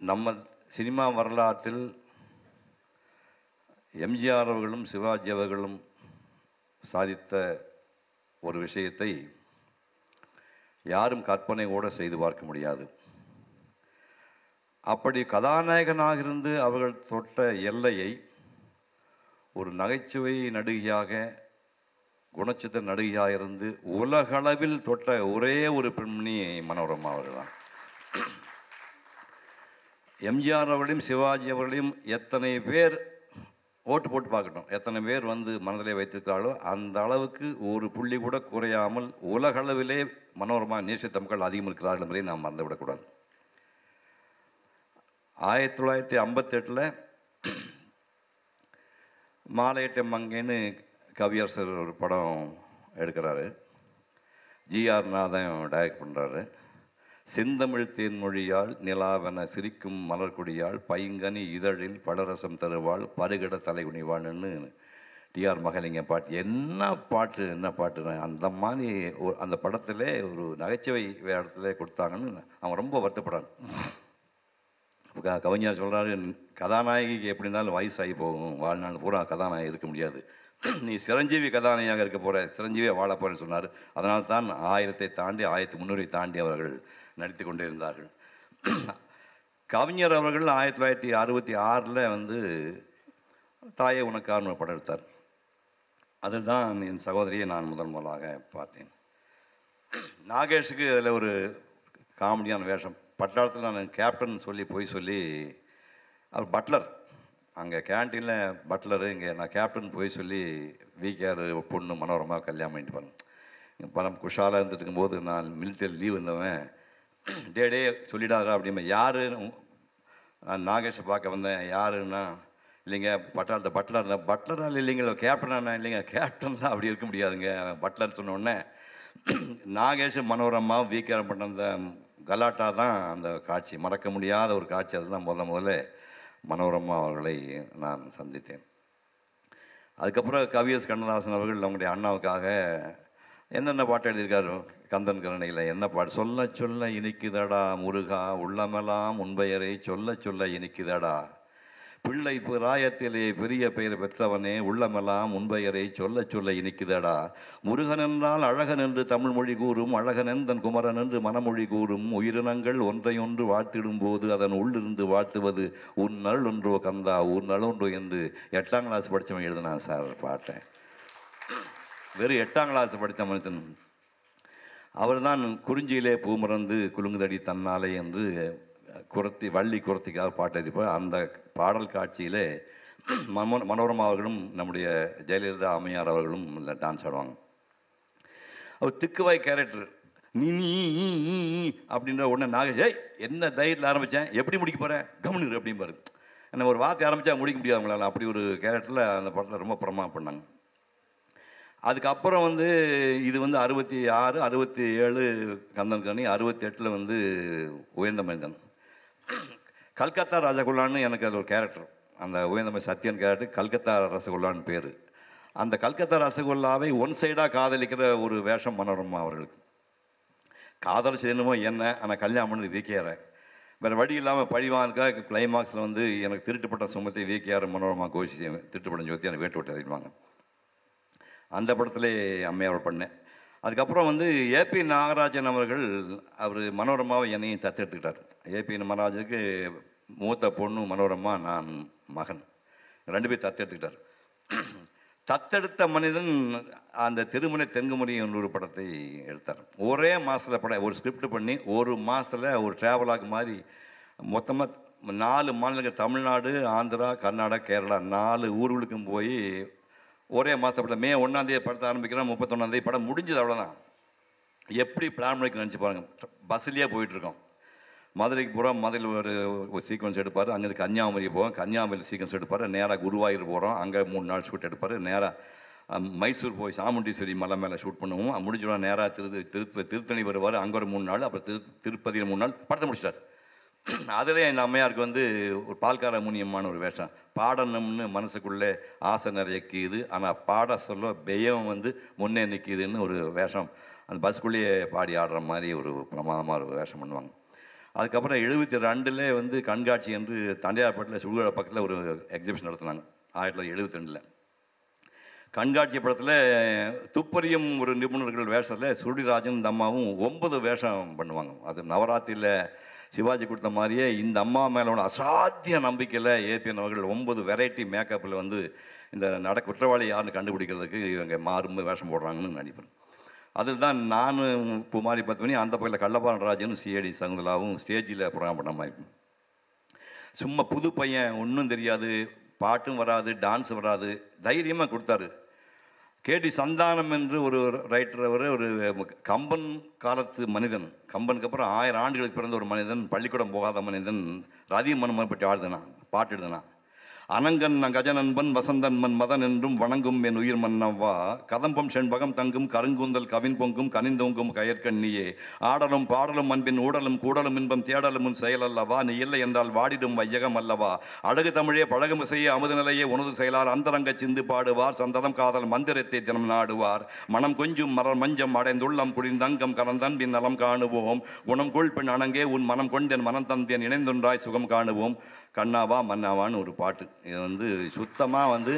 நம்ம சினிமா வரலாற்றில் எம்ஜிஆர் அவர்களும் சிவாஜி அவர்களும் சாதித்த ஒரு விஷயத்தை யாரும் கற்பனை கூட செய்து பார்க்க முடியாது அப்படி கதாநாயகனாக இருந்து அவர்கள் தொட்ட எல்லையை ஒரு நகைச்சுவை நடிகையாக குணச்சித்திர நடிகையாக இருந்து உலகளவில் தொட்ட ஒரே ஒரு பெண்மணி மனோரமா அவர்கள் தான் எம்ஜிஆர் அவர்களையும் சிவாஜி அவர்களையும் எத்தனை பேர் ஓட்டு போட்டு பார்க்கட்டும் எத்தனை பேர் வந்து மனதிலே வைத்திருக்கிறார்களோ அந்த அளவுக்கு ஒரு புள்ளி கூட குறையாமல் உலகளவிலே மனோரமா நேசித்த மக்கள் அதிகம் இருக்கிறார்கள் என்பதை நாம் மறந்துவிடக்கூடாது ஆயிரத்தி தொள்ளாயிரத்தி ஐம்பத்தெட்டில் மாலையட்ட மங்கைன்னு கவியரசர் ஒரு படம் எடுக்கிறாரு ஜிஆர் நாதன் டைரக்ட் பண்ணுறாரு செந்தமிழ் தேன்மொழியால் நிலாவென சிரிக்கும் மலர்கொடியால் பைங்கனி இதழில் படரசம் தருவாள் பருகிட தலைகுனிவாள்னு டிஆர் மகலிங்க பாட்டு என்ன பாட்டு என்ன பாட்டு அந்த மாதிரி ஒரு அந்த படத்திலே ஒரு நகைச்சுவை வேடத்தில் கொடுத்தாங்கன்னு அவன் ரொம்ப வருத்தப்படுறான் க- கவிஞர் சொல்கிறாரு கதாநாயகிக்கு எப்படி இருந்தாலும் வயசாகி போகும் வாழ்நாள் பூரா கதாநாயகி இருக்க முடியாது நீ சிரஞ்சீவி கதாநாயகியாக இருக்க போகிற சிரஞ்சீவியை வாழ போகிறேன்னு சொன்னார் அதனால தான் ஆயிரத்தை தாண்டி ஆயிரத்தி முந்நூறை தாண்டி அவர்கள் நடித்து கொண்டே இருந்தார்கள் கவிஞர் அவர்கள் ஆயிரத்தி தொள்ளாயிரத்தி அறுபத்தி ஆறில் வந்து தாயே உனக்கான ஒரு படம் எடுத்தார் அதில் தான் என் சகோதரியை நான் முதல் முதலாக பார்த்தேன் நாகேஷுக்கு அதில் ஒரு காமெடியான வேஷம் பட்டாளத்தில் நான் கேப்டன் சொல்லி போய் சொல்லி அவர் பட்லர் அங்கே கேன்டீனில் பட்லரு இங்கே நான் கேப்டன் போய் சொல்லி விகேஆர் பொண்ணு மனோரமா கல்யாணம் பண்ணிட்டு பாருங்க இங்கே பணம் குஷாலாக இருந்துட்டு இருக்கும்போது நான் மிலிட்டரி லீவ் இருந்தவன் டே டே சொல்லிடாதா அப்படிம்பா யார் நான் நாகேஷை பார்க்க வந்தேன் யாருன்னா இல்லைங்க பட்டாளத்தை பட்லர் பட்லரால் இல்லைங்க கேப்டனா இல்லைங்க கேப்டன்லாம் அப்படி இருக்க முடியாதுங்க பட்லர் சொன்ன உடனே நாகேஷ் மனோரமா வீக்கரம் பண்ண அந்த கலாட்டா தான் அந்த காட்சி மறக்க முடியாத ஒரு காட்சி அதுதான் முத முதல்ல மனோரமா அவர்களை நான் சந்தித்தேன் அதுக்கப்புறம் கவியஸ் கண்ணதாசன் அவர்கள் அவங்களுடைய அண்ணாவுக்காக என்னென்ன பாட்டு எழுதியிருக்காரு கந்தன் கருணையில் என்ன பாட்டு சொல்ல சொல்ல இனிக்குதடா முருகா உள்ளமெல்லாம் உன்பெயரை சொல்ல சொல்ல இனிக்குதடா பிள்ளை பிராயத்திலே பெரிய பெயர் பெற்றவனே உள்ளமெல்லாம் உன்பெயரை சொல்ல சொல்ல இனிக்குதடா முருகன் என்றால் அழகன் என்று தமிழ் மொழி கூறும் அழகன் தன் குமரன் என்று மனமொழி கூறும் உயிரினங்கள் ஒன்றையொன்று வாழ்த்திடும் போது அதன் உள்ளிருந்து வாழ்த்துவது உன் நல் ஒன்றோ கந்தா உன் நல் ஒன்றோ என்று எட்டாம் கிளாஸ் படித்தவன் எழுதினான் சார் பாட்டை வெறும் எட்டாம் கிளாஸ் படித்த மனுஷன் அவர்தான் குறிஞ்சியிலே பூமறந்து குலுங்குதடி தன்னாலே என்று குரத்தி வள்ளி குரத்திக்காக பாட்டு எழுதிப்பார் அந்த பாடல் காட்சியிலே மனோ மனோரமா அவர்களும் நம்முடைய ஜெயலலிதா அம்மையார் அவர்களும் டான்ஸ் ஆடுவாங்க அவர் திக்குவாய் கேரக்டர் நீ நீ நீ, நீ, நீ அப்படின்ற உடனே நாகேஷ் ஏய் என்ன தைரியத்தில் ஆரம்பித்தேன் எப்படி முடிக்க போகிறேன் கவனிரு அப்படிம்பாரு என்ன ஒரு வார்த்தை ஆரம்பித்தா முடிக்க முடியாது அவங்களால அப்படி ஒரு கேரக்டரில் அந்த படத்தில் ரொம்ப பிரமா பண்ணாங்க அதுக்கப்புறம் வந்து இது வந்து அறுபத்தி ஆறு அறுபத்தி ஏழு கந்தன் கனி அறுபத்தி எட்டில் வந்து உயர்ந்த மனிதன் கல்கத்தா ரசகுல்லான்னு எனக்கு அது ஒரு கேரக்டர் அந்த உயர்ந்த மனிதன் சத்யன் கேரக்டர் கல்கத்தா ரசகுல்லான்னு பேர் அந்த கல்கத்தா ரசகுல்லாவை ஒன் சைடாக காதலிக்கிற ஒரு வேஷம் மனோரமா அவர்களுக்கு காதல் செய்யணுமோ என்ன ஆனால் கல்யாணம் பண்ணது வீக்கேறேன் வேறு வழி இல்லாமல் பழிவானுக்காக கிளைமாக்ஸில் வந்து எனக்கு திருட்டுப்பட்ட சுமத்தை வீக்கியார் மனோரமா கோஷி திருட்டுப்பட்ட ஜோதி எனக்கு வேட்டு விட்டு அறிவாங்க அந்த படத்திலே அம்மையார் பண்ணேன் அதுக்கப்புறம் வந்து ஏபி நாகராஜன் அவர்கள் அவர் மனோரமாவை என்னையும் தத்தெடுத்துக்கிட்டார் ஏபி நாகராஜனுக்கு மூத்த பொண்ணு மனோரமா நான் மகன் ரெண்டு பேர் தத்தெடுத்துக்கிட்டார் தத்தெடுத்த மனிதன் அந்த திருமண தென்குமரி ஒரு படத்தை எடுத்தார் ஒரே மாதத்தில் படம் ஒரு ஸ்கிரிப்ட் பண்ணி ஒரு மாதத்தில் ஒரு ட்ராவலாக் மாதிரி மொத்தமாக நாலு மாநிலங்கள் தமிழ்நாடு ஆந்திரா கர்நாடகா கேரளா நாலு ஊர்களுக்கும் போய் ஒரே மாதத்தை படம் மே ஒன்றாந்தேதி படத்தை ஆரம்பிக்கிறோம் முப்பத்தொன்னாந்தேதி படம் முடிஞ்சது அவ்வளோதான் எப்படி பிளான் பண்ணி நினச்சி பாருங்கள் பஸ்லேயே போயிட்டுருக்கோம் மதுரைக்கு போகிறோம் மதுரையில் ஒரு ஒரு சீக்வன்ஸ் எடுப்பார் அங்கேருந்து கன்னியாகுமரி போவோம் கன்னியாகுமரி சீக்வன்ஸ் எடுப்பார் நேராக குருவாயூர் போகிறோம் அங்கே மூணு நாள் ஷூட் எடுப்பார் நேராக மைசூர் போய் சாமுண்டீஸ்வரி மலை மேலே ஷூட் பண்ணுவோம் முடிஞ்சிடும் நேராக திரு திரு திருத்தணி வருவார் அங்கே ஒரு மூணு நாள் அப்புறம் திரு திருப்பதியில் மூணு நாள் படத்தை முடிச்சிட்டார் அதில் இந்த அம்மையாருக்கு வந்து ஒரு பால்கார முனியமான ஒரு வேஷம் பாடணும்னு மனசுக்குள்ளே ஆசை நிறைய கீது ஆனால் பாட சொல்ல பெயம் வந்து முன்னே நிற்கிதுன்னு ஒரு வேஷம் அந்த பஸ்க்குள்ளேயே பாடி ஆடுற மாதிரி ஒரு பிரமாதமாக ஒரு வேஷம் பண்ணுவாங்க அதுக்கப்புறம் எழுபத்தி ரெண்டில் வந்து கண்காட்சி என்று தண்டையார்பேட்டில் சுடுகாடு பக்கத்தில் ஒரு எக்ஸிபிஷன் நடத்துனாங்க ஆயிரத்தி தொள்ளாயிரத்தி எழுபத்தி ரெண்டில் கண்காட்சி படத்தில் துப்பறியும் ஒரு நிபுணர்கள் வேஷத்தில் சுருளிராஜன் இந்த அம்மாவும் ஒன்பது வேஷம் பண்ணுவாங்க அது நவராத்திரியில் சிவாஜி கொடுத்த மாதிரியே இந்த அம்மா மேலோட அசாத்திய நம்பிக்கையில் ஏபிஎன் அவர்கள் ஒன்பது வெரைட்டி மேக்கப்பில் வந்து இந்த நட குற்றவாளி யாருன்னு கண்டுபிடிக்கிறதுக்கு இவங்க மாறும் வேஷம் போடுறாங்கன்னு நினைப்பேன் அதில் தான் நான் குமாரி பத்மினி அந்த பக்கத்தில் கள்ளபாரன் ராஜனும் சிஏடி சகுந்தலாவும் ஸ்டேஜில் ப்ரோக்ராம் பண்ண மாதிரி சும்மா புது பையன் ஒன்றும் தெரியாது பாட்டும் வராது டான்ஸ் வராது தைரியமாக கொடுத்தாரு கேடி சந்தானம் என்று ஒரு ரைட்டர் அவர் ஒரு கம்பன் காலத்து மனிதன் கம்பனுக்கு அப்புறம் ஆயிரம் ஆண்டுகளுக்கு பிறந்த ஒரு மனிதன் பள்ளிக்கூடம் போகாத மனிதன் ரதி மனமனை பற்றி ஆடுதுனா பாட்டு எழுதுனா அனங்கன் கஜநண்பன் வசந்தன்மன் மதன் என்றும் வணங்கும் என் உயிர் மன்னவா கதம்பம் செண்பகம் தங்கும் கருங்குந்தல் கவின் பொங்கும் கனிந்தோங்கும் கயற்கண்ணியே ஆடலும் பாடலும் அன்பின் ஊடலும் கூடலும் இன்பம் தேடலும் உன் செயல் அல்லவா நீ இல்லை என்றால் வாடிடும் வையகம் அல்லவா அழகு தமிழே பழகும் செய்ய அமுது நிலையே உனது செயலார் அந்தரங்க சிந்து பாடுவார் சந்ததம் காதல் மந்திரத்தை தினம் நாடுவார் மனம் கொஞ்சும் மரம் மஞ்சம் அடைந்துள்ளம் குளிர்ந்தங்கம் கலந்தன்பின் நலம் காணுவோம் குணம் கொள் பெண் அணங்கே உன் மனம் கொண்டேன் மனம் தந்தேன் இணைந்தொன்றாய் சுகம் காணுவோம் கண்ணாவா மன்னாவான்னு ஒரு பாட்டு இது வந்து சுத்தமாக வந்து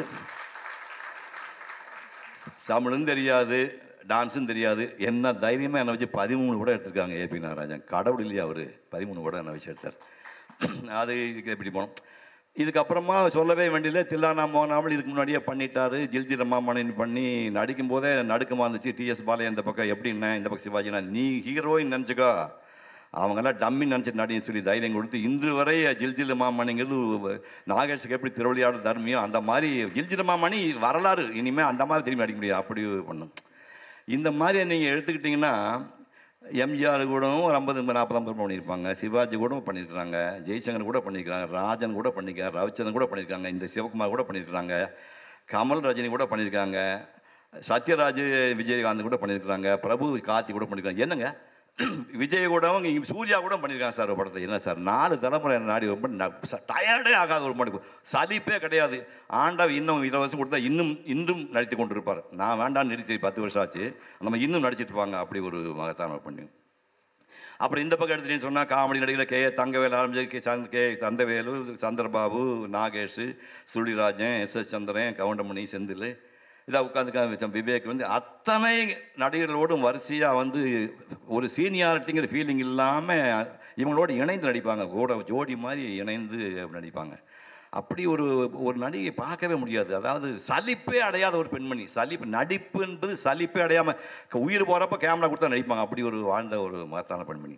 தமிழும் தெரியாது டான்ஸும் தெரியாது என்ன தைரியமாக என்னை வச்சு பதிமூணு கூட எடுத்திருக்காங்க ஏபி நாகராஜன் கடவுள் இல்லையா அவர் பதிமூணு கூட என்னை வச்சு எடுத்தார் அது இதுக்கு எப்படி போனோம் இதுக்கப்புறமா சொல்லவே வேண்டியதில்லை தில்லானா மோனாமல் இதுக்கு முன்னாடியே பண்ணிட்டாரு ஜில்ஜி ரமாமணின் பண்ணி நடிக்கும் போதே நடுக்கமாக இருந்துச்சு டிஎஸ் பாலையா இந்த பக்கம் எப்படின்னா இந்த பக்கம் சிவாஜினா நீ ஹீரோயின் நினச்சிக்கோ அவங்கெல்லாம் டம்மி நினச்சிட்டு நடின்னு சொல்லி தைரியம் கொடுத்து இன்று வரை ஜில்ஜில் மாமணிங்கிறது நாகேஷுக்கு எப்படி திருவிளையாடு தர்மியோ அந்த மாதிரி ஜில்ஜில் மாமணி வரலாறு இனிமேல் அந்த மாதிரி திரும்பி அடிக்க முடியாது அப்படி பண்ணும் இந்த மாதிரி நீங்கள் எடுத்துக்கிட்டிங்கன்னா எம்ஜிஆர் கூடவும் ஒரு ஐம்பது நாற்பது ஐம்பது பண்ணியிருப்பாங்க சிவாஜி கூட பண்ணியிருக்கிறாங்க ஜெய்சங்கர் கூட பண்ணியிருக்காங்க ராஜன் கூட பண்ணியிருக்காங்க ரவிச்சந்திரன் கூட பண்ணியிருக்காங்க இந்த சிவகுமார் கூட பண்ணியிருக்கிறாங்க கமல் ரஜினி கூட பண்ணியிருக்காங்க சத்யராஜ் விஜயகாந்த் கூட பண்ணியிருக்கிறாங்க பிரபு கார்த்தி கூட பண்ணியிருக்காங்க என்னங்க விஜய் கூடவும் இங்கே சூர்யா கூட பண்ணியிருக்காங்க சார் ஒரு படத்தை என்ன சார் நாலு தலைமுறை என்ன நாடி ரொம்ப டயர்டே ஆகாத ஒரு மணி சலிப்பே கிடையாது ஆண்டவ இன்னும் இருபது வருஷம் கொடுத்தா இன்னும் இன்றும் நடித்து கொண்டு இருப்பார் நான் வேண்டாம்னு நிறுத்தி பத்து வருஷம் ஆச்சு நம்ம இன்னும் நடிச்சிட்டு இருப்பாங்க அப்படி ஒரு மகத்தான பண்ணி அப்புறம் இந்த பக்கம் எடுத்துகிட்டு சொன்னால் காமெடி நடிகர் கே தங்கவேல் ஆரம்பிச்சு K Chand K Thangavelu Chandrababu Nagesh Surulirajan S S Chandran Goundamani Senthil இதாக உட்காந்துக்க விவேக் வந்து அத்தனை நடிகர்களோடும் வரிசையாக வந்து ஒரு சீனியாரிட்டிங்கிற ஃபீலிங் இல்லாமல் இவங்களோட இணைந்து நடிப்பாங்க கூட ஜோடி மாதிரி இணைந்து நடிப்பாங்க அப்படி ஒரு ஒரு நடிகை பார்க்கவே முடியாது அதாவது சலிப்பே அடையாத ஒரு பெண்மணி சலிப்பு நடிப்பு என்பது சலிப்பே அடையாமல் உயிர் போகிறப்ப கேமரா கொடுத்தா நடிப்பாங்க அப்படி ஒரு வாழ்ந்த ஒரு மகத்தான பெண்மணி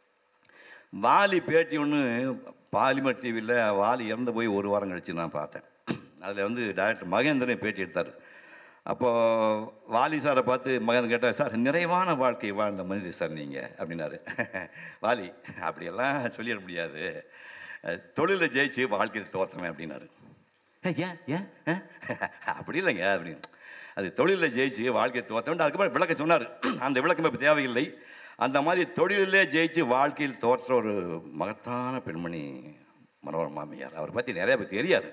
வாலி பேட்டி ஒன்று பாலிமர் டிவியில் வாலி இறந்து போய் ஒரு வாரம் கழிச்சு நான் பார்த்தேன் அதில் வந்து டைரக்டர் மகேந்திரன் பேட்டி எடுத்தார் அப்போது வாலி சாரை பார்த்து மகன் கேட்டார் சார் நிறைவான வாழ்க்கை வாழ்ந்த மனிதர் சார் நீங்கள் அப்படின்னாரு வாலி அப்படியெல்லாம் சொல்லிட முடியாது தொழிலில் ஜெயிச்சு வாழ்க்கையில் தோற்றுவேன் அப்படின்னாரு ஏன் ஏன் அப்படி இல்லைங்க அப்படின்னு அது தொழிலில் ஜெயிச்சு வாழ்க்கையை தோற்ற அதுக்கப்புறம் விளக்க சொன்னார் அந்த விளக்கம் இப்போ தேவையில்லை அந்த மாதிரி தொழிலிலே ஜெயிச்சு வாழ்க்கையில் தோற்ற ஒரு மகத்தான பெண்மணி மனோரமா மாமியார் அவரை பற்றி நிறைய பேர் தெரியாது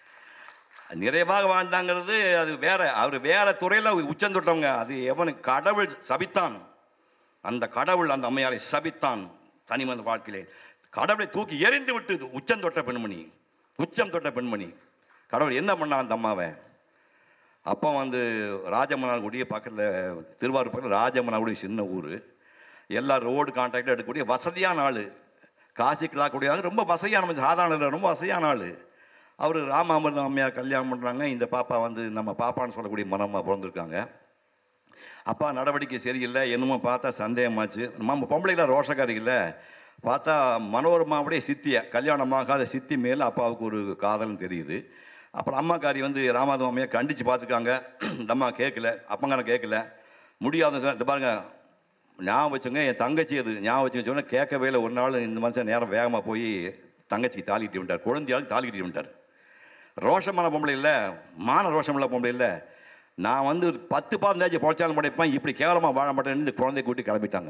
நிறைவாக வாழ்ந்தாங்கிறது அது வேற அவர் வேற துறையில் உச்சம் தொட்டவங்க அது எவனு கடவுள் சபித்தான் அந்த கடவுள் அந்த அம்மையாரை சபித்தான் தனிமந்த வாழ்க்கையிலே கடவுளை தூக்கி எரிந்து விட்டு உச்சம் தொட்ட பெண்மணி உச்சம் தொட்ட பெண்மணி கடவுள் என்ன பண்ணா அந்த அம்மாவை அப்போ வந்து ராஜமன்னார்குடிய பக்கத்தில் திருவாரூர் பக்கத்தில் ராஜமன்னார்குடி சின்ன ஊர் எல்லா ரோடு கான்ட்ராக்டும் எடுக்கக்கூடிய வசதியான ஆள் காசிக்கெல்லாம் கூடிய ஆள் ரொம்ப வசதியான சாதாரண இல்லை, ரொம்ப வசதியான ஆள் அவர் ராமாமிர்தம் அம்மையார் கல்யாணம் பண்ணுறாங்க இந்த பாப்பா வந்து நம்ம பாப்பான்னு சொல்லக்கூடிய மனமாக பிறந்திருக்காங்க அப்பா நடவடிக்கை சரியில்லை என்னமோ பார்த்தா சந்தேகமாச்சு நம்ம பொம்பளைலாம் ரோஷக்காரி இல்லை பார்த்தா மனோரமாவுடைய சித்தியை கல்யாணமாகாத சித்தி மேலே அப்பாவுக்கு ஒரு காதல்னு தெரியுது அப்புறம் அம்மாக்காரி வந்து ராமாதம் அம்மையை கண்டித்து பார்த்துருக்காங்க இந்த அம்மா கேட்கல அப்பங்கான கேட்கல முடியாத சார் இந்த பாருங்க ஞாபகம் வச்சுங்க என் தங்கச்சி அது ஞாபகம் வச்சுங்க சொன்னால் கேட்கவே இல்லை ஒரு நாள் இந்த மனுஷன் நேரம் வேகமாக போய் தங்கச்சிக்கு தாலி கட்டி விட்டார் குழந்தையாளுக்கு தாலி கட்டி விட்டார் ரோஷமான பொம்பளை இல்லை மான ரோஷமுள்ள பொம்பளை இல்லை நான் வந்து ஒரு பத்து பதினஞ்சாச்சு பொழைச்சாலும் படைப்பேன் இப்படி கேவலமாக வாழ மாட்டேன்னு இந்த குழந்தைய கூட்டி கிளம்பிட்டாங்க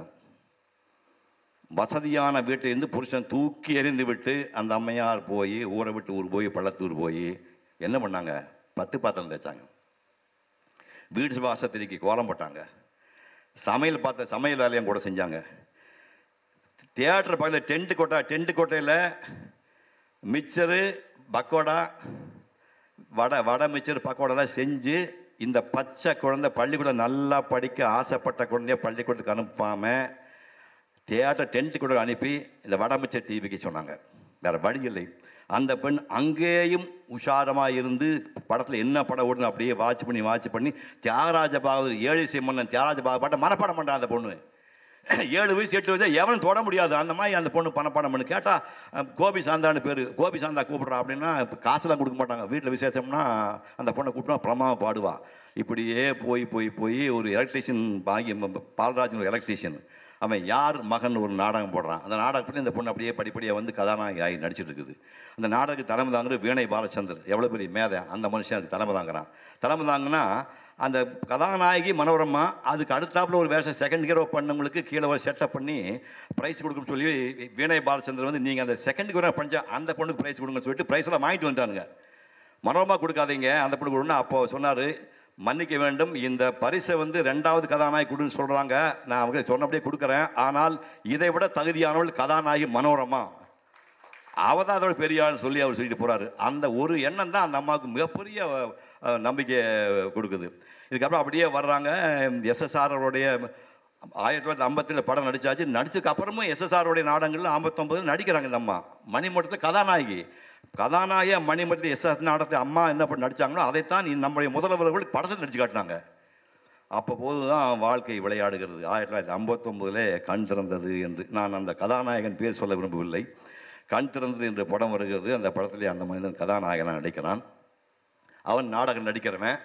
வசதியான வீட்டிலேருந்து புருஷன் தூக்கி எறிந்து விட்டு அந்த அம்மையார் போய் ஊரை விட்டு ஊர் போய் பள்ளத்தூர் போய் என்ன பண்ணாங்க பத்து பாத்திரம் தேய்ச்சாங்க வீடு வாசத்திரிக்கு கோலம் போட்டாங்க சமையல் பார்த்த சமையல் வேலையும் கூட செஞ்சாங்க தியேட்டர் பக்கத்தில் டென்ட் கோட்டை டென்ட் கோட்டையில் மிக்சரு பக்கோடா வடை வடை மிச்சர் பக்கோடெல்லாம் செஞ்சு இந்த பச்சை குழந்தை பள்ளிக்கூடம் நல்லா படிக்க ஆசைப்பட்ட குழந்தைய பள்ளிக்கூடத்துக்கு அனுப்பாமல் தியேட்டர் டென்ட்டு கூட அனுப்பி இந்த வடை மிச்சர் டிவிக்கு சொன்னாங்க வேறு வழி இல்லை அந்த பெண் அங்கேயும் உஷாரமாக இருந்து படத்தில் என்ன படம் ஓடுன்னு அப்படியே வாட்ச் பண்ணி வாட்ச் பண்ணி தியாகராஜ பாகவதர் ஏழு மன்னன் தியாகராஜ பாக பாட்டை மனப்பாடம் பண்ணுறான் அந்த பொண்ணு ஏழு வயசு எட்டு வயசு எவனும் தொட முடியாது அந்த மாதிரி அந்த பொண்ணு பணப்பாடம் பண்ணு கேட்டால் கோபி சாந்தான்னு பேர் கோபி சாந்தா கூப்பிட்றா அப்படின்னா இப்போ காசுலாம் கொடுக்க மாட்டாங்க வீட்டில் விசேஷம்னா அந்த பொண்ணை கூப்பிட்டா பிரமாவை பாடுவா இப்படியே போய் போய் போய் ஒரு எலக்ட்ரீஷியன் பாகி பால்ராஜன் ஒரு எலக்ட்ரீஷியன் அவன் யார் மகன் ஒரு நாடகம் போடுறான் அந்த நாடகத்தில் இந்த பொண்ணு அப்படியே படிப்படியாக வந்து கதாநாயகி ஆகி நடிச்சிட்டு இருக்குது அந்த நாடகத்துக்கு தலைமை தாங்குறது வீணை பாலச்சந்தர் எவ்வளோ பெரிய மேதை அந்த மனுஷன் அதுக்கு தலைமை தாங்குறான் தலைமை தாங்குனா அந்த கதாநாயகி மனோரமா அதுக்கு அடுத்தாப்புல ஒரு வேஷம் செகண்ட் ஹீரோ பண்ணவங்களுக்கு கீழே ஒரு செட்டப் பண்ணி ப்ரைஸ் கொடுக்குன்னு சொல்லி வீணை பாலச்சந்தர் வந்து நீங்கள் அந்த செகண்ட் ஹீரோ பண்ண அந்த பொண்ணுக்கு ப்ரைஸ் கொடுங்கன்னு சொல்லிட்டு ப்ரைஸ் எல்லாம் வாங்கிட்டு வந்துட்டானுங்க மனோரமா கொடுக்காதீங்க அந்த பொண்ணு கொடுன்னா அப்போ சொன்னார் மன்னிக்க வேண்டும் இந்த பரிசை வந்து ரெண்டாவது கதாநாயகி கொடுன்னு சொல்கிறாங்க நான் அவங்க சொன்னபடியே கொடுக்குறேன் ஆனால் இதை விட தகுதியானவள் கதாநாயகி மனோரமா அவ தான் அதோட பெரிய ஆள்னு சொல்லி அவர் சொல்லிட்டு போகிறாரு அந்த ஒரு எண்ணம் தான் அந்த அம்மாவுக்கு மிகப்பெரிய அஹ், நம்பிக்கை கொடுக்குது இதுக்கப்புறம் அப்படியே வர்றாங்க எஸ்எஸ்ஆரோடைய ஆயிரத்தி தொள்ளாயிரத்தி ஐம்பத்தில் படம் நடிச்சாச்சு நடிச்சதுக்கு அப்புறமும் எஸ்எஸ்ஆருடைய நாடகங்களில் ஐம்பத்தொம்பதில் நடிக்கிறாங்க இந்த அம்மா மணிமட்டத்தில் கதாநாயகி கதாநாயகியா மணிமட்டத்தில் எஸ்எஸ் நாடகத்தை அம்மா என்ன பண்ணி நடிச்சாங்களோ அதைத்தான் இந்த நம்முடைய முதல்வர்கள் படத்தில் நடிச்சு காட்டினாங்க அப்போ போது தான் வாழ்க்கை விளையாடுகிறது ஆயிரத்தி தொள்ளாயிரத்தி ஐம்பத்தொம்போதில் கண் திறந்தது என்று நான் அந்த கதாநாயகன் பேர் சொல்ல விரும்பவில்லை கண் திறந்தது என்ற படம் வருகிறது அந்த படத்திலே அந்த மனிதன் கதாநாயகனாக நடிக்கிறான் அவன் நாடகம் நடிக்கிறவன்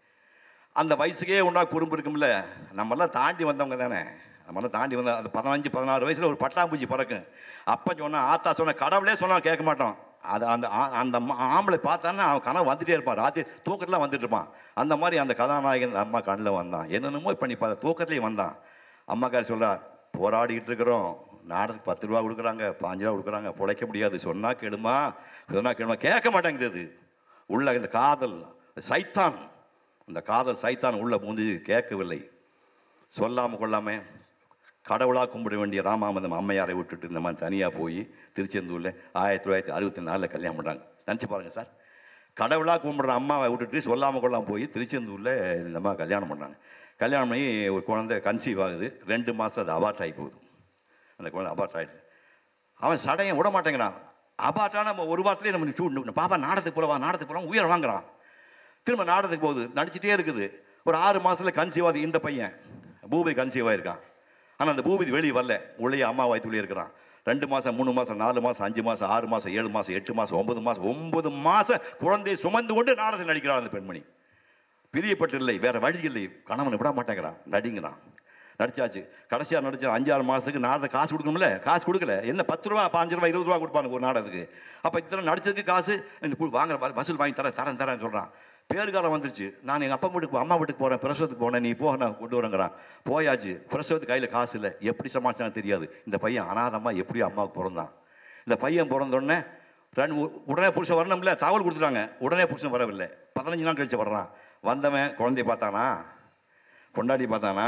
அந்த வயசுக்கே ஒன்றா குறும்பு இருக்கும்ல நம்மெல்லாம் தாண்டி வந்தவங்க தானே நம்மளாம் தாண்டி வந்த அந்த பதினஞ்சு பதினாறு வயசில் ஒரு பட்டாம்பூச்சி பறக்கும் அப்போ சொன்னால் ஆத்தா சொன்ன கடவுளே சொன்னால் கேட்க மாட்டோம் அது அந்த ஆ- அந்த ம- ஆம்பளை பார்த்தான்னா அவன் கனவு வந்துட்டே இருப்பான் ராத்திரி தூக்கத்தில் வந்துட்டு இருப்பான் அந்த மாதிரி அந்த கதாநாயகன் அம்மா கண்ணில் வந்தான் என்னென்னமோ பண்ணி பார்த்த தூக்கத்துலேயும் வந்தான் அம்மாக்கார் சொல்றா போராடிக்கிட்டு இருக்கிறோம் நாடகத்துக்கு பத்து ரூபா கொடுக்குறாங்க பாஞ்சு ரூபா கொடுக்குறாங்க பிழைக்க முடியாது சொன்னால் கேளுமா சொன்னால் கேளுமா கேட்க மாட்டேங்குது அது. உள்ள இந்த காதல் சைத்தான் இந்த காதல் சைத்தான் உள்ள பூந்து கேட்கவில்லை சொல்லாமல் கொள்ளாமல் கடவுளாக கும்பிட வேண்டிய ராமாமதம் அம்மையாரை விட்டுட்டு இந்த மாதிரி தனியாக போய் திருச்செந்தூரில் ஆயிரத்தி தொள்ளாயிரத்தி அறுபத்தி நாலில் கல்யாணம் பண்ணுறாங்க நினச்சி பாருங்கள் சார் கடவுளாக கும்பிட்ற அம்மாவை விட்டுட்டு சொல்லாமல் கொள்ளாமல் போய் திருச்செந்தூரில் இந்த அம்மா கல்யாணம் பண்ணாங்க கல்யாணம் பண்ணி ஒரு குழந்தை கன்சீவ் ஆகுது ரெண்டு மாதம் அது அபார்ட் ஆகி போகுது அந்த குழந்தை அபார்ட் ஆகிடுது அவன் சடையை விட மாட்டேங்கிறான் அபார்ட்டான நம்ம ஒரு வாரத்துலேயே நம்ம ஷூட் பாப்பா நாடகத்துக்கு போலவா நாடகத்துக்கு போகலாம் உயிரை வாங்குறான் திரும்ப நாடகத்துக்கு போகுது நடிச்சிட்டே இருக்குது ஒரு ஆறு மாதத்தில் கன்சீவ் ஆகுது இந்த பையன் பூபதி கன்சீவ் ஆயிருக்கான் ஆனால் அந்த பூபதி வெளியே வரல உள்ளே அம்மா வயிற்றுள்ளே இருக்கிறான் ரெண்டு மாதம் மூணு மாதம் நாலு மாதம் அஞ்சு மாதம் ஆறு மாதம் ஏழு மாதம் எட்டு மாதம் ஒன்பது மாதம் ஒன்பது மாதம் குழந்தையை சுமந்து கொண்டு நாடகத்தில் நடிக்கிறான் அந்த பெண்மணி பிரியப்பட்டு இல்லை வேற வழி இல்லை கணவனை விட மாட்டேங்கிறான் நடிங்கிறான் நடிச்சாச்சு கடைசியாக நடிச்ச அஞ்சாறு மாதத்துக்கு நாடகத்தை காசு கொடுக்கணும்ல காசு கொடுக்கல என்ன பத்து ரூபா பாஞ்சு ரூபா இருபது ரூபா கொடுப்பாங்க ஒரு நாடகத்துக்கு அப்போ இத்தனை நடிச்சதுக்கு காசு இந்த கு- வாங்குற வ- வசூல் வாங்கி தரேன் தரேன் தரேன்னு சொல்கிறான் பேருகாலம் வந்துருச்சு நான் எங்கள் அப்பா வீட்டுக்கு அம்மா வீட்டுக்கு போகிறேன் பிரசவத்துக்கு போனேன் நீ போக நான் கொண்டு வரேங்கிறான் போயாச்சு பிரசவத்துக்கு கையில் காசு இல்லை எப்படி சமாளிச்சான்னு தெரியாது இந்த பையன் அனாதமா எப்படியோ அம்மாவுக்கு பிறந்தான் இந்த பையன் பிறந்தோடனே ரெண்டு உ- உடனே புருஷன் வரணும்ல தகவல் கொடுத்துட்டாங்க உடனே புருஷன் வரவில்லை பதினஞ்சு நாள் கழிச்சு வர்றான் வந்தவன் குழந்தைய பார்த்தானா பொண்டாட்டி பார்த்தானா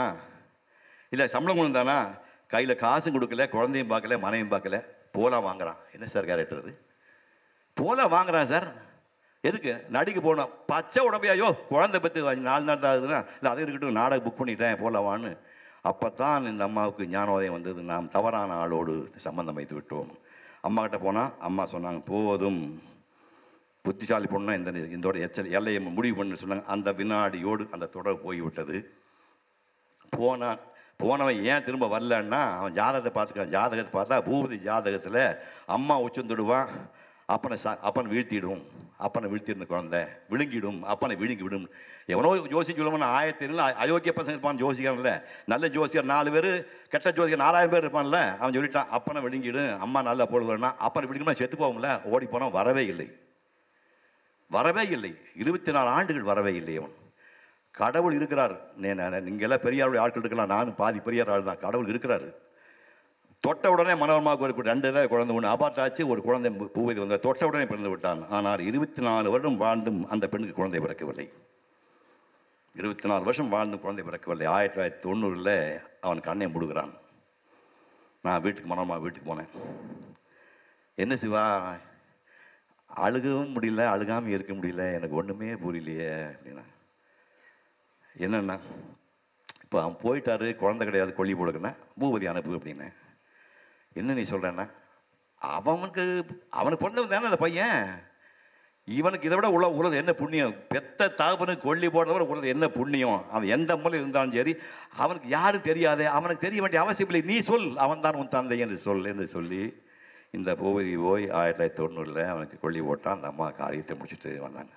இல்லை சம்பளம் கொண்டு தானா கையில் காசும் கொடுக்கல குழந்தையும் பார்க்கல மனைவியும் பார்க்கல போலாம் வாங்குறான் என்ன சார் கேரக்டர் அது போலாம் வாங்குறான் சார் எதுக்கு நடிக்க போனோம் பச்சை உடம்பையா ஐயோ குழந்தை பற்றி நாலு நாள் தான் ஆகுதுன்னா இல்லை அது இருக்கட்டும் நாடகம் புக் பண்ணிட்டேன் போலவான்னு அப்போ தான் இந்த அம்மாவுக்கு ஞானோதயம் வந்தது நாம் தவறான ஆளோடு சம்பந்தம் வைத்து விட்டோம் அம்மா கிட்ட போனால் அம்மா சொன்னாங்க போதும் புத்திசாலி பொண்ணா இந்த இதோட எச்சல் எல்லையை முடிவு பண்ணு சொன்னாங்க அந்த வினாடியோடு அந்த தொடர் போய்விட்டது போனான் போனவன் ஏன் திரும்ப வரலன்னா அவன் ஜாதகத்தை பார்த்துக்கான் ஜாதகத்தை பார்த்தா பூபதி ஜாதகத்தில் அம்மா உச்சந்துடுவான் அப்பனை சா அப்பனை வீழ்த்திடும் அப்பனை வீழ்த்திருந்த குழந்தை விழுங்கிடும் அப்பனை விழுங்கி விடும் எவனோ ஜோசி சொல்லுவான் ஆயிரத்தி ஏழு அயோக்கிய பசங்க இருப்பான் ஜோசிக்காரன்ல நல்ல ஜோசியர் நாலு பேர் கெட்ட ஜோசியர் நாலாயிரம் பேர் இருப்பான்ல அவன் சொல்லிட்டான் அப்பனை விழுங்கிடும் அம்மா நல்லா போடுவான்னா அப்பனை விழுங்கினா செத்து போவோம்ல ஓடி போனான் வரவே இல்லை வரவே இல்லை இருபத்தி நாலு ஆண்டுகள் வரவே இல்லை அவன் கடவுள் இருக்கிறார் நீங்கள்லாம் பெரியாருடைய ஆட்கள் இருக்கலாம் நானும் பாதி பெரியார் ஆள் தான் கடவுள் இருக்கிறார் தொட்ட உடனே மனோரமாவுக்கு ஒரு ரெண்டு தான் குழந்தை ஒன்று அபார்ட் ஆச்சு ஒரு குழந்தை பூ- பூவதி வந்தார் தொட்ட உடனே பிறந்து விட்டான் ஆனால் இருபத்தி நாலு வருடம் வாழ்ந்தும் அந்த பெண்ணுக்கு குழந்தை பிறக்கவில்லை இருபத்தி நாலு வருஷம் வாழ்ந்தும் குழந்தை பிறக்கவில்லை ஆயிரத்தி தொள்ளாயிரத்தி தொண்ணூறில் அவன் கண்ணை முடுகிறான் நான் வீட்டுக்கு மனோரமா வீட்டுக்கு போனேன் என்ன சிவா அழுகவும் முடியல அழுகாமல் இருக்க முடியல எனக்கு ஒன்றுமே புரியலையே அப்படின்னா என்னென்னா இப்போ அவன் போயிட்டாரு குழந்தை கிடையாது கொல்லி போடுக்கண்ணா பூபதி அனுப்பு அப்படின்னு என்ன நீ சொல்கிறேன்னா அவனுக்கு அவனுக்கு பிறந்தவன் தானே அந்த பையன் இவனுக்கு இதை விட உள்ள உலகம் என்ன புண்ணியம் பெத்த தகப்பனுக்கு கொல்லி போடுறத விட உலகம் என்ன புண்ணியம் அவன் எந்த மூலையில் இருந்தாலும் சரி அவனுக்கு யாரும் தெரியாது அவனுக்கு தெரிய வேண்டிய அவசியம் இல்லை நீ சொல் அவன் தான் உன் தந்தை என்று சொல் என்று சொல்லி இந்த பூபதி போய் ஆயிரத்தி தொள்ளாயிரத்தி தொண்ணூறில் அவனுக்கு கொல்லி போட்டான் அந்த அம்மா காரியத்தை முடிச்சுட்டு வந்தாங்க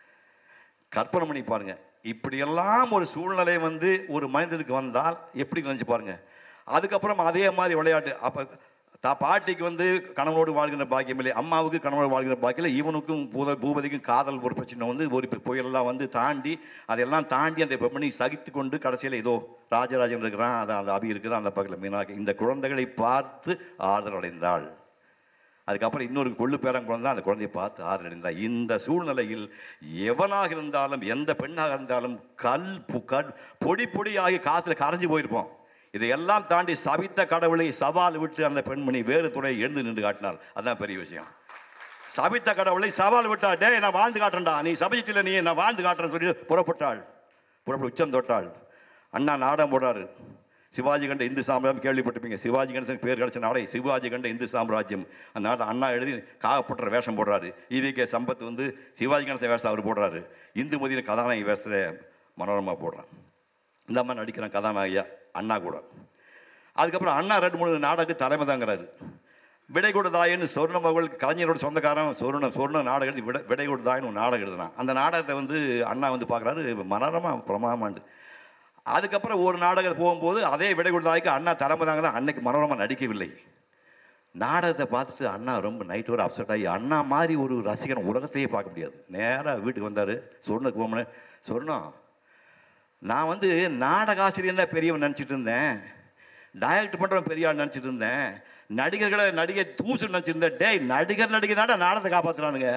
கற்பனை பண்ணி பாருங்க இப்படியெல்லாம் ஒரு சூழ்நிலை வந்து ஒரு மனிதனுக்கு வந்தால் எப்படி நினைச்சு பாருங்க அதுக்கப்புறம் அதே மாதிரி விளையாட்டு அப்போ தா பாட்டிக்கு வந்து கணவனோடு வாழ்கிற பாக்கியம் இல்லை அம்மாவுக்கு கணவனோடு வாழ்கிற பாக்கியம் இல்லை இவனுக்கும் பூத பூபதிக்கும் காதல் ஒரு பிரச்சனை வந்து ஒரு பு- புயலெல்லாம் வந்து தாண்டி அதெல்லாம் தாண்டி அந்த பெண்ணை சகித்து கொண்டு கடைசியில் ஏதோ ராஜராஜன் இருக்கிறான் அது அந்த அபி இருக்குது அந்த பக்கத்தில் மீனாக இந்த குழந்தைகளை பார்த்து ஆறுதல் அடைந்தாள் அதுக்கப்புறம் இன்னொரு கொள்ளு பேரன் குழந்தை அந்த குழந்தையை பார்த்து ஆதரடிந்தார் இந்த சூழ்நிலையில் எவனாக இருந்தாலும் எந்த பெண்ணாக இருந்தாலும் கல் பு- கல் பொடி பொடியாகி காத்துல கரைஞ்சு போயிருப்போம் இதையெல்லாம் தாண்டி சபித்த கடவுளை சவால் விட்டு அந்த பெண்மணி வேறு துறை எழுந்து நின்று காட்டினாள் அதான் பெரிய விஷயம் சபித்த கடவுளை சவால் விட்டா டேய் நான் வாழ்ந்து காட்டுறேன்டா நீ சபிச்சில நீ நான் வாழ்ந்து காட்டுறேன்னு சொல்லி புறப்பட்டாள் புறப்பட்டு உச்சம் தொட்டாள் அண்ணா நாடகம் போடுறாரு சிவாஜி கண்ட இந்து சாம்ராஜ்யம் கேள்விப்பட்டிருப்பீங்க சிவாஜி கணேசன் பேர் கிடைச்ச நாடே சிவாஜி கண்ட இந்து சாம்ராஜ்யம் அந்த நாட்டில் அண்ணா எழுதி காகப்பட்டுற வேஷம் போடுறாரு ஈவி கே சம்பத் வந்து சிவாஜி கணேசன் வேஷம் அவர் போடுறாரு இந்து மதிய கதாநாயகி வேஷத்தில் மனோரமா போடுறான் இந்த அம்மா நடிக்கிறான் கதாநாயகியா அண்ணா கூட அதுக்கப்புறம் அண்ணா ரெண்டு மூணு நாடகத்துக்கு தலைமை தாங்கிறாரு விடை கொடுதாயன்னு சொர்ண மகள் கலைஞரோட சொந்தக்காரன் சொர்ண சொர்ண நாடகம் எழுதி விடை விடை கொடுதாயன்னு ஒரு நாடகம் எழுதுனான் அந்த நாடகத்தை வந்து அண்ணா வந்து பார்க்குறாரு மனோரமா பிரமாமாண்டு அதுக்கப்புறம் ஒரு நாடகத்தை போகும்போது அதே விடை கொடுதாய்க்கு அண்ணா தலைமை தாங்கிறான் அன்னைக்கு மனோரமா நடிக்கவில்லை நாடகத்தை பார்த்துட்டு அண்ணா ரொம்ப நைட் ஒரு அப்செட் ஆகி அண்ணா மாதிரி ஒரு ரசிகன் உலகத்தையே பார்க்க முடியாது நேராக வீட்டுக்கு வந்தார் சொர்ணக்கு போனேன் சொர்ணம் நான் வந்து நாடக ஆசிரியர் தான் பெரியவன் நினச்சிட்டு இருந்தேன் டைரக்ட் பண்ணுறவன் பெரிய ஆள் நினச்சிட்டு இருந்தேன் நடிகர்களை நடிகை தூசு நினச்சிருந்தேன் டேய் நடிகர் நடிகனாடா நாடகத்தை காப்பாற்றுறானுங்க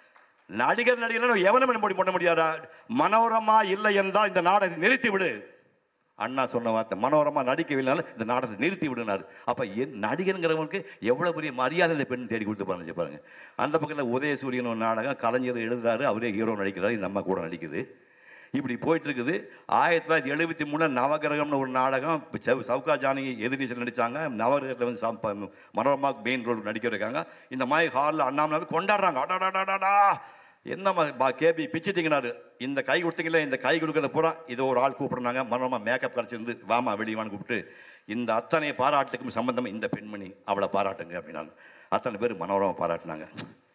நடிகர் நடிகர் எவனும் பண்ண பண்ண முடியாதா மனோரமா இல்லை என்றால் இந்த நாடகத்தை நிறுத்தி விடு அண்ணா சொன்ன வார்த்தை மனோரமா நடிக்கவில்லைனாலும் இந்த நாடகத்தை நிறுத்தி விடுனார் அப்போ என் நடிகருங்கிறவனுக்கு எவ்வளோ பெரிய மரியாதை இந்த பெண் தேடி கொடுத்து பாருங்க பாருங்க அந்த பக்கத்தில் உதயசூரியன் ஒரு நாடகம் கலைஞர் எழுதுறாரு அவரே ஹீரோ நடிக்கிறாரு இந்த அம்மா கூட நடிக்குது இப்படி போயிட்டு இருக்குது ஆயிரத்தி தொள்ளாயிரத்தி எழுபத்தி மூணு நவகிரகம்னு ஒரு நாடகம் இப்ப சவு- சவுகா ஜானகி எதிர்நீச்சல் நடித்தாங்க நவகிரகத்தில் வந்து சம்- ப- மனோரமா மெயின் ரோல் நடிக்க இருக்காங்க இந்த மாதிரி ஹாலில் அண்ணாமலை கொண்டாடுறாங்க அடாடாடாடா என்னம்மா பா கேபி பிச்சிட்டிங்கனாரு இந்த கை கொடுத்தீங்களே இந்த கை கொடுக்கறத பூரா இதோ ஒரு ஆள் கூப்பிடுறாங்க மனோரமா மேக்கப் கிடச்சிருந்து வாமா வெளிவான்னு கூப்பிட்டு இந்த அத்தனை பாராட்டுக்கும் சம்பந்தம் இந்த பெண்மணி அவளை பாராட்டுங்க அப்படின்னாங்க அத்தனை பேர் மனோரமா பாராட்டினாங்க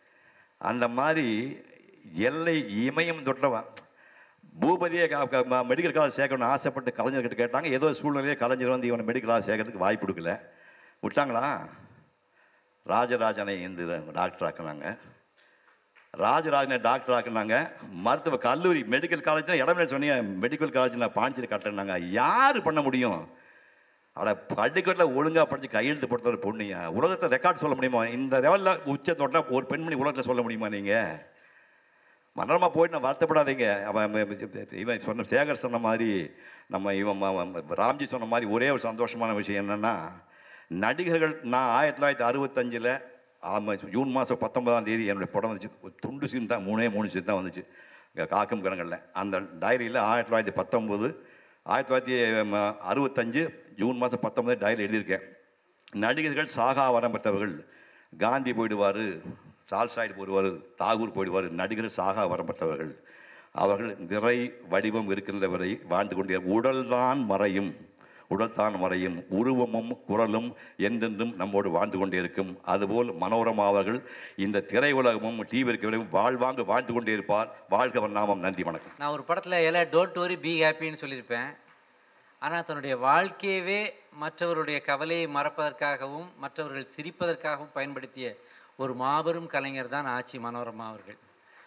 அந்த மாதிரி எல்லை இமயம் தொட்டவன் பூபதியை மெடிக்கல் காலேஜ் சேர்க்கணும்னு ஆசைப்பட்டு கலைஞர்கிட்ட கேட்டாங்க ஏதோ சூழ்நிலையே கலைஞர் வந்து இவனை மெடிக்கல் காலேஜ் சேர்க்கறதுக்கு வாய்ப்பு கொடுக்கல விட்டாங்களா ராஜராஜனை இந்த டாக்டர் ஆக்குனாங்க ராஜராஜனை டாக்டர் ஆக்குனாங்க மருத்துவ கல்லூரி மெடிக்கல் காலேஜ் இடமே சொன்னீங்க மெடிக்கல் காலேஜ் நான் பாண்டிச்சேரி கட்டினாங்க யார் பண்ண முடியும் அட பள்ளிக்கூட்டில் ஒழுங்காக படித்து கையெழுத்து போட்ட ஒரு பொண்ணுங்க உலகத்தை ரெக்கார்ட் சொல்ல முடியுமா இந்த லெவலில் உச்ச தொட்டா ஒரு பெண்மணி உலகத்தில் சொல்ல முடியுமா நீங்கள் மனோரமா போயிட்டு நான் வருத்தப்படாதீங்க அவன் ம- ம- இவன் சொன்ன சேகர் சொன்ன மாதிரி நம்ம இவன் ம- ம- ராம்ஜி சொன்ன மாதிரி ஒரே ஒரு சந்தோஷமான விஷயம் என்னென்னா நடிகர்கள் நான் ஆயிரத்தி தொள்ளாயிரத்தி அறுபத்தஞ்சில் ஆமாம் ஜூன் மாதம் பத்தொன்பதாம் தேதி என்னுடைய படம் வந்துச்சு ஒரு துண்டு சீன் தான் மூணே மூணு சீன் தான் வந்துச்சு இங்க காக்கும் கரங்களில் அந்த டைரியில் ஆயிரத்தி தொள்ளாயிரத்தி பத்தொம்போது ஆயிரத்தி தொள்ளாயிரத்தி ம- அறுபத்தஞ்சு ஜூன் மாதம் பத்தொன்பது டைரியில் எழுதியிருக்கேன் நடிகர்கள் சாகா வரம் பெற்றவர்கள் காந்தி போயிடுவார் சால்சாய்டு போயிடுவார் தாகூர் போயிடுவார் நடிகர் சாகா வரம் பெற்றவர்கள் அவர்கள் நிறை வடிவம் இருக்கின்ற வரை வாழ்ந்து கொண்டே உடல்தான் மறையும் உடல்தான் மறையும் உருவமும் குரலும் என்றென்றும் நம்மோடு வாழ்ந்து கொண்டே இருக்கும் அதுபோல் மனோரமா அவர்கள் இந்த திரையுலகமும் டிவி வாழ்வாங்கு வாழ்ந்து கொண்டே இருப்பார் வாழ்கவன் நாமம் நன்றி வணக்கம் நான் ஒரு படத்தில் எல்லாம் டோன்ட் வரி பி ஹாப்பின்னு சொல்லியிருப்பேன் ஆனால் தன்னுடைய வாழ்க்கையவே மற்றவருடைய கவலையை மறப்பதற்காகவும் மற்றவர்கள் சிரிப்பதற்காகவும் பயன்படுத்திய ஒரு மாபெரும் கலைஞர் தான் ஆச்சி மனோரமா அவர்கள்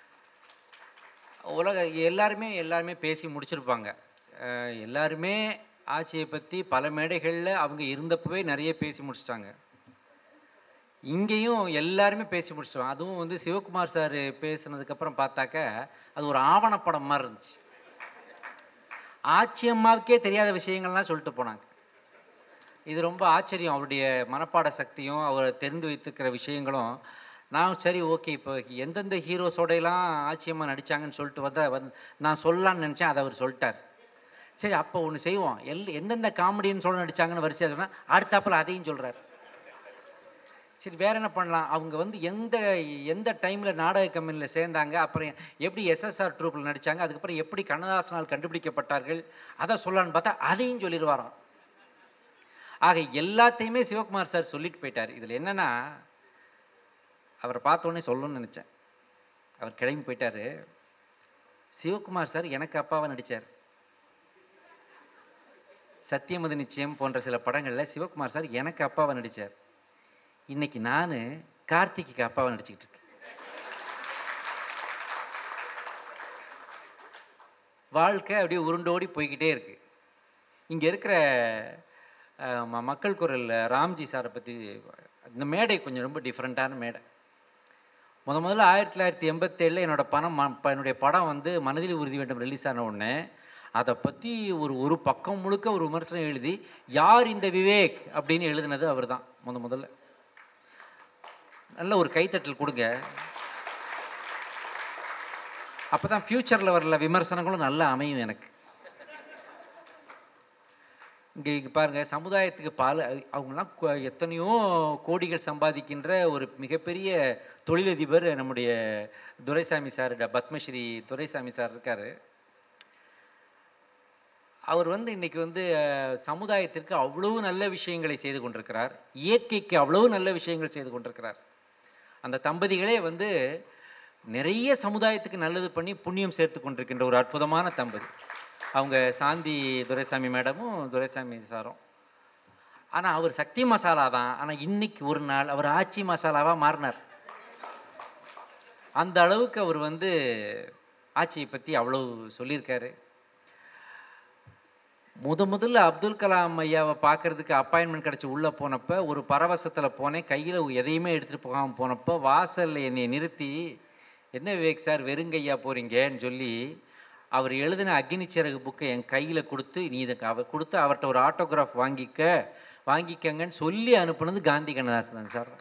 உலக எல்லாருமே எல்லாருமே பேசி முடிச்சிருப்பாங்க அஹ் எல்லாருமே ஆட்சியை பற்றி பல மேடைகளில் அவங்க இருந்தப்பவே நிறைய பேசி முடிச்சிட்டாங்க இங்கேயும் எல்லாருமே பேசி முடிச்சிட்டோம் அதுவும் வந்து சிவகுமார் சார் பேசுனதுக்கப்புறம் பார்த்தாக்க அது ஒரு ஆவணப்படம் மாதிரி இருந்துச்சு ஆச்சி அம்மாவுக்கே தெரியாத விஷயங்கள்லாம் சொல்லிட்டு போனாங்க இது ரொம்ப ஆச்சரியம் அவருடைய மனப்பாட சக்தியும் அவர் தெரிந்து வைத்திருக்கிற விஷயங்களும் நான் சரி ஓகே இப்போ எந்தெந்த ஹீரோஸோடையெல்லாம் ஆச்சியம்மா நடித்தாங்கன்னு சொல்லிட்டு வந்த வந்து நான் சொல்லலாம்னு நினச்சேன் அதை அவர் சொல்லிட்டார் சரி அப்போ ஒன்று செய்வோம் எல் எந்தெந்த காமெடின்னு சொல்ல நடித்தாங்கன்னு வரிசையாக சொன்னால் அடுத்தாப்பில் அதையும் சொல்கிறார் சரி வேற என்ன பண்ணலாம் அவங்க வந்து எந்த எந்த டைமில் நாடக கம்பெனியில் சேர்ந்தாங்க அப்புறம் எப்படி எஸ்எஸ்ஆர் ட்ரூப்பில் நடித்தாங்க அதுக்கப்புறம் எப்படி கண்ணதாசனால் கண்டுபிடிக்கப்பட்டார்கள் அதை சொல்லலான்னு பார்த்தா அதையும் சொல்லிடுவாராம் ஆக எல்லாத்தையுமே சிவகுமார் சார் சொல்லிட்டு போயிட்டார் இதில் என்னென்னா அவரை பார்த்தோன்னே சொல்லணும்னு நினச்சேன் அவர் கிளம்பி போயிட்டார் சிவகுமார் சார் எனக்கு அப்பாவை நடித்தார் சத்தியமது நிச்சயம் போன்ற சில படங்களில் சிவகுமார் சார் எனக்கு அப்பாவை நடித்தார் இன்னைக்கு நான் கார்த்திக்கு அப்பாவை நடிச்சுக்கிட்டு இருக்கேன் வாழ்க்கை அப்படியே உருண்டோடி போய்கிட்டே இருக்கு இங்கே இருக்கிற அஹ், ம- மக்கள் குரல் ராம்ஜி சாரை பற்றி இந்த மேடை கொஞ்சம் ரொம்ப டிஃப்ரெண்ட்டான மேடை முத முதல்ல ஆயிரத்தி தொள்ளாயிரத்தி எண்பத்தேழில் என்னோட பணம் ம- ப- என்னுடைய படம் வந்து மனதில் உறுதி வேண்டும் ரிலீஸ் ஆன உடனே அதை பற்றி ஒரு ஒரு பக்கம் முழுக்க ஒரு விமர்சனம் எழுதி யார் இந்த விவேக் அப்படின்னு எழுதினது அவர் தான் முத முதல்ல நல்ல ஒரு கைத்தட்டல் கொடுங்க அப்போ தான் ஃப்யூச்சரில் வரல விமர்சனங்களும் நல்லா அமையும் எனக்கு இங்கே இங்கே பாருங்கள் சமுதாயத்துக்கு பல அவங்களாம் கொ- எத்தனையோ கோடிகள் சம்பாதிக்கின்ற ஒரு மிகப்பெரிய தொழிலதிபர் நம்முடைய துரைசாமி சார் ட- பத்மஸ்ரீ துரைசாமி சார் இருக்கார் அவர் வந்து இன்னைக்கு வந்து அஹ், சமுதாயத்திற்கு அவ்வளவு நல்ல விஷயங்களை செய்து கொண்டிருக்கிறார் இயற்கைக்கு அவ்வளவு நல்ல விஷயங்கள் செய்து கொண்டிருக்கிறார் அந்த தம்பதிகளே வந்து நிறைய சமுதாயத்துக்கு நல்லது பண்ணி புண்ணியம் சேர்த்து கொண்டிருக்கின்ற ஒரு அற்புதமான தம்பதி அவங்க சாந்தி துரைசாமி மேடமும் துரைசாமி சாரும் ஆனால் அவர் சக்தி மசாலா தான் ஆனால் இன்னைக்கு ஒரு நாள் அவர் ஆச்சி மசாலாவாக மாறினார் அந்த அளவுக்கு அவர் வந்து ஆட்சியை பற்றி அவ்வளோ சொல்லியிருக்காரு முத முதல்ல அப்துல் கலாம் ஐயாவை பார்க்கறதுக்கு அப்பாயின்மெண்ட் கிடச்சி உள்ளே போனப்போ ஒரு பரவசத்தில் போனேன் கையில் எதையுமே எடுத்துகிட்டு போகாமல் போனப்போ வாசலில் என்னை நிறுத்தி என்ன விவேக் சார் வெறுங்கையா போகிறீங்கன்னு சொல்லி அவர் எழுதின அக்னி சிறகு புக்கை என் கையில் கொடுத்து நீ இதை அவர் கொடுத்து அவர்கிட்ட ஒரு ஆட்டோகிராஃப் வாங்கிக்க வாங்கிக்கங்கன்னு சொல்லி அனுப்புனது காந்தி கண்ணதாசன் சார்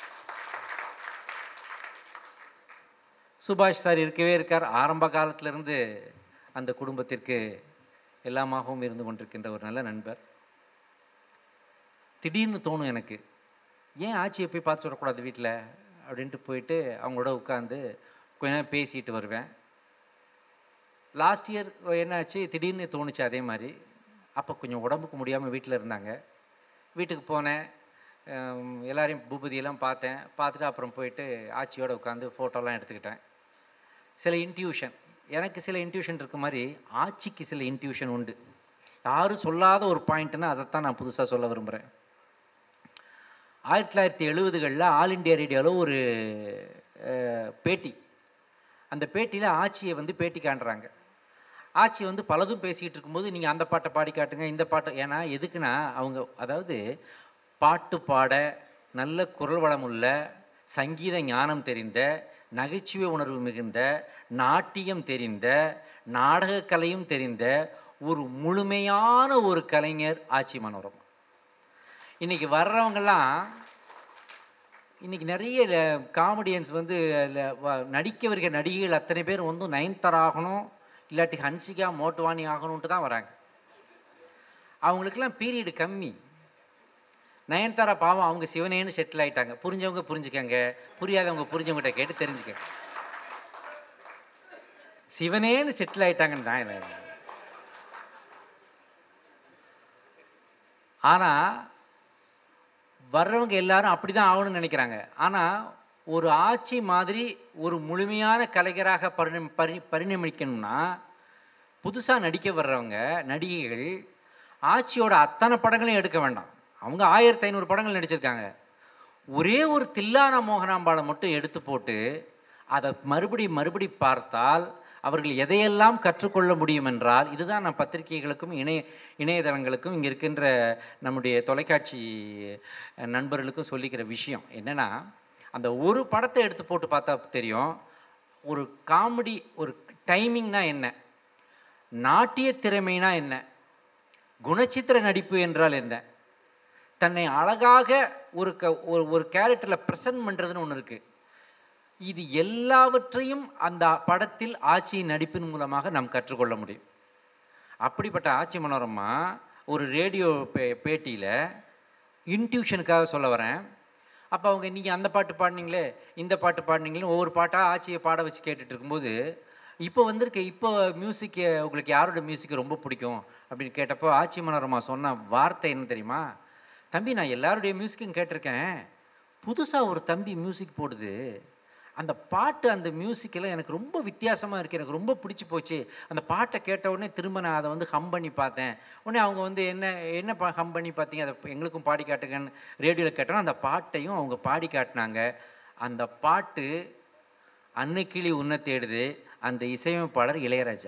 சுபாஷ் சார் இருக்கவே இருக்கார் ஆரம்ப காலத்திலிருந்து அந்த குடும்பத்திற்கு எல்லாமாகவும் இருந்து கொண்டிருக்கின்ற ஒரு நல்ல நண்பர் திடீர்னு தோணும் எனக்கு ஏன் ஆட்சியை போய் பார்த்து வரக்கூடாது வீட்டில் அப்படின்ட்டு போயிட்டு அவங்களோட உட்காந்து கொஞ்ச நேரம் பேசிட்டு வருவேன் லாஸ்ட் இயர் என்னாச்சு திடீர்னு தோணுச்சு அதே மாதிரி அப்போ கொஞ்சம் உடம்புக்கு முடியாமல் வீட்டில் இருந்தாங்க வீட்டுக்கு போனேன் ஹம், எல்லாரையும் பூபதியெல்லாம் பார்த்தேன் பார்த்துட்டு அப்புறம் போயிட்டு ஆச்சியோட உட்காந்து ஃபோட்டோலாம் எடுத்துக்கிட்டேன் சில இன்ட்யூஷன் எனக்கு சில இன்ட்யூஷன் இருக்க மாதிரி ஆட்சிக்கு சில இன்ட்யூஷன் உண்டு யாரும் சொல்லாத ஒரு பாயிண்ட்னா அதைத்தான் நான் புதுசாக சொல்ல விரும்புகிறேன் ஆயிரத்தி தொள்ளாயிரத்தி எழுபதுகளில் ஆல் இண்டியா ரேடியோவில் ஒரு அஹ், பேட்டி அந்த பேட்டியில் ஆட்சியை வந்து பேட்டி காண்றாங்க ஆட்சி வந்து பலதும் பேசிக்கிட்டு இருக்கும்போது நீங்கள் அந்த பாட்டை பாடி காட்டுங்க இந்த பாட்டை ஏன்னா எதுக்குன்னா அவங்க அதாவது பாட்டு பாட நல்ல குரல் வளமுள்ள சங்கீத ஞானம் தெரிந்த நகைச்சுவை உணர்வு மிகுந்த நாட்டியம் தெரிந்த நாடகக் கலையும் தெரிந்த ஒரு முழுமையான ஒரு கலைஞர் ஆட்சி மனோரமா இன்னைக்கு வர்றவங்கெல்லாம் இன்னைக்கு நிறைய காமெடியன்ஸ் வந்து ல- வ- நடிக்க வருகிற நடிகைகள் அத்தனை பேர் வந்து நயன்தாரா ஆகணும் இல்லாட்டி ஹன்சிகா மோட்டுவானி ஆகணுன்ட்டு தான் வராங்க அவங்களுக்கெல்லாம் பீரியடு கம்மி நயன்தாரா பாவம் அவங்க சிவனேன்னு செட்டில் ஆயிட்டாங்க புரிஞ்சவங்க புரிஞ்சுக்கங்க புரியாதவங்க புரிஞ்சவங்ககிட்ட கேட்டு தெரிஞ்சுக்கங்க சிவனேன்னு செட்டில் ஆயிட்டாங்கன்னு தான் எனக்கு. ஆனால் வர்றவங்க எல்லாரும் அப்படி தான் ஆகணும்னு நினைக்கிறாங்க ஆனால் ஒரு ஆட்சி மாதிரி ஒரு முழுமையான கலைஞராக பரிண பரி பரிணமிக்கணும்னா புதுசாக நடிக்க வர்றவங்க நடிகைகள் ஆட்சியோட அத்தனை படங்களையும் எடுக்க வேண்டாம் அவங்க ஆயிரத்தி ஐநூறு படங்கள் நடிச்சிருக்காங்க ஒரே ஒரு தில்லானா மோகனாம்பாளை மட்டும் எடுத்து போட்டு அதை மறுபடி மறுபடி பார்த்தால் அவர்கள் எதையெல்லாம் கற்றுக்கொள்ள முடியும் என்றால் இதுதான் நான் பத்திரிகைகளுக்கும் இணைய இணையதளங்களுக்கும் இங்கே இருக்கின்ற நம்முடைய தொலைக்காட்சி அஹ், நண்பர்களுக்கும் சொல்லிக்கிற விஷயம் என்னென்னா அந்த ஒரு படத்தை எடுத்து போட்டு பார்த்தா தெரியும் ஒரு காமெடி ஒரு டைமிங்னா என்ன நாட்டிய திறமைனா என்ன குணச்சித்திர நடிப்பு என்றால் என்ன தன்னை அழகாக ஒரு க ஒரு ஒரு கேரக்டரில் ப்ரெசன்ட் பண்ணுறதுன்னு ஒன்று இருக்குது இது எல்லாவற்றையும் அந்த படத்தில் ஆட்சியின் நடிப்பின் மூலமாக நாம் கற்றுக்கொள்ள முடியும் அப்படிப்பட்ட ஆட்சி மனோரமா ஒரு ரேடியோ பே பேட்டியில் இன்ட்யூஷனுக்காக சொல்ல வரேன் அப்போ அவங்க நீங்கள் அந்த பாட்டு பாடினீங்களே இந்த பாட்டு பாடினீங்களே ஒவ்வொரு பாட்டாக ஆட்சியை பாட வச்சு கேட்டுட்டு இருக்கும்போது இப்போ வந்திருக்க இப்போ மியூசிக்கு உங்களுக்கு யாரோட மியூசிக் ரொம்ப பிடிக்கும் அப்படின்னு கேட்டப்போ ஆட்சி மனோரமா சொன்ன வார்த்தை என்ன தெரியுமா தம்பி நான் எல்லாருடைய மியூசிக்கும் கேட்டிருக்கேன் புதுசாக ஒரு தம்பி மியூசிக் போடுது அந்த பாட்டு அந்த மியூசிக்கெல்லாம் எனக்கு ரொம்ப வித்தியாசமாக இருக்குது எனக்கு ரொம்ப பிடிச்சி போச்சு அந்த பாட்டை கேட்ட உடனே திரும்ப நான் அதை வந்து ஹம் பண்ணி பார்த்தேன் உடனே அவங்க வந்து என்ன என்ன பா ஹம் பண்ணி பார்த்தீங்க அதை எங்களுக்கும் பாடி காட்டுங்கன்னு ரேடியோவில் கேட்டோம் அந்த பாட்டையும் அவங்க பாடி காட்டினாங்க அந்த பாட்டு அன்னைக்கிளி உன்னை தேடுது அந்த இசையமைப்பாளர் இளையராஜா